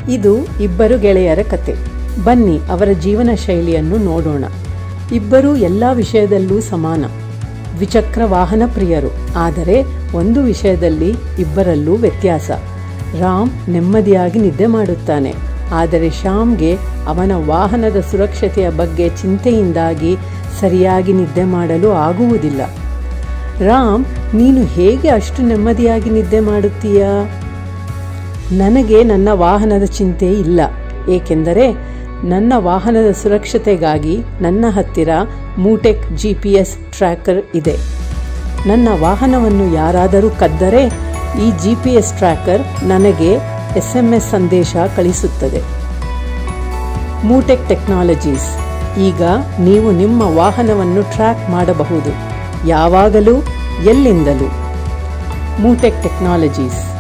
ಇದು ಇಬ್ಬರು ಗೆಳೆಯರ ಕತೆ ಬನ್ನಿ ಅವರ ಜೀವನ ಶೈಲಿಯನ್ನು ನೋಡೋಣ ಇಬ್ಬರೂ ಎಲ್ಲ ವಿಷಯದಲ್ಲೂ ಸಮಾನ ದ್ವಿಚಕ್ರ ವಾಹನ ಪ್ರಿಯರು ಆದರೆ ಒಂದು ವಿಷಯದಲ್ಲಿ ಇಬ್ಬರಲ್ಲೂ ವ್ಯತ್ಯಾಸ ರಾಮ್ ನೆಮ್ಮದಿಯಾಗಿ ನಿದ್ದೆ ಮಾಡುತ್ತಾನೆ ಆದರೆ ಶ್ಯಾಮ್ಗೆ ಅವನ ವಾಹನದ ಸುರಕ್ಷತೆಯ ಬಗ್ಗೆ ಚಿಂತೆಯಿಂದಾಗಿ ಸರಿಯಾಗಿ ನಿದ್ದೆ ಮಾಡಲು ಆಗುವುದಿಲ್ಲ ರಾಮ್ ನೀನು ಹೇಗೆ ಅಷ್ಟು ನೆಮ್ಮದಿಯಾಗಿ ನಿದ್ದೆ ಮಾಡುತ್ತೀಯಾ ನನಗೆ ನನ್ನ ವಾಹನದ ಚಿಂತೆ ಇಲ್ಲ ಏಕೆಂದರೆ ನನ್ನ ವಾಹನದ ಸುರಕ್ಷತೆಗಾಗಿ ನನ್ನ ಹತ್ತಿರ ಮೂಟೆಕ್ ಜಿ ಪಿ ಎಸ್ ಟ್ರ್ಯಾಕರ್ ಇದೆ ನನ್ನ ವಾಹನವನ್ನು ಯಾರಾದರೂ ಕದ್ದರೆ ಈ ಜಿ ಪಿ ಎಸ್ ಟ್ರ್ಯಾಕರ್ ನನಗೆ ಎಸ್ ಎಂ ಎಸ್ ಸಂದೇಶ ಕಳಿಸುತ್ತದೆ ಮೂಟೆಕ್ ಟೆಕ್ನಾಲಜೀಸ್ ಈಗ ನೀವು ನಿಮ್ಮ ವಾಹನವನ್ನು ಟ್ರ್ಯಾಕ್ ಮಾಡಬಹುದು ಯಾವಾಗಲೂ ಎಲ್ಲಿಂದಲೂ ಮೂಟೆಕ್ ಟೆಕ್ನಾಲಜೀಸ್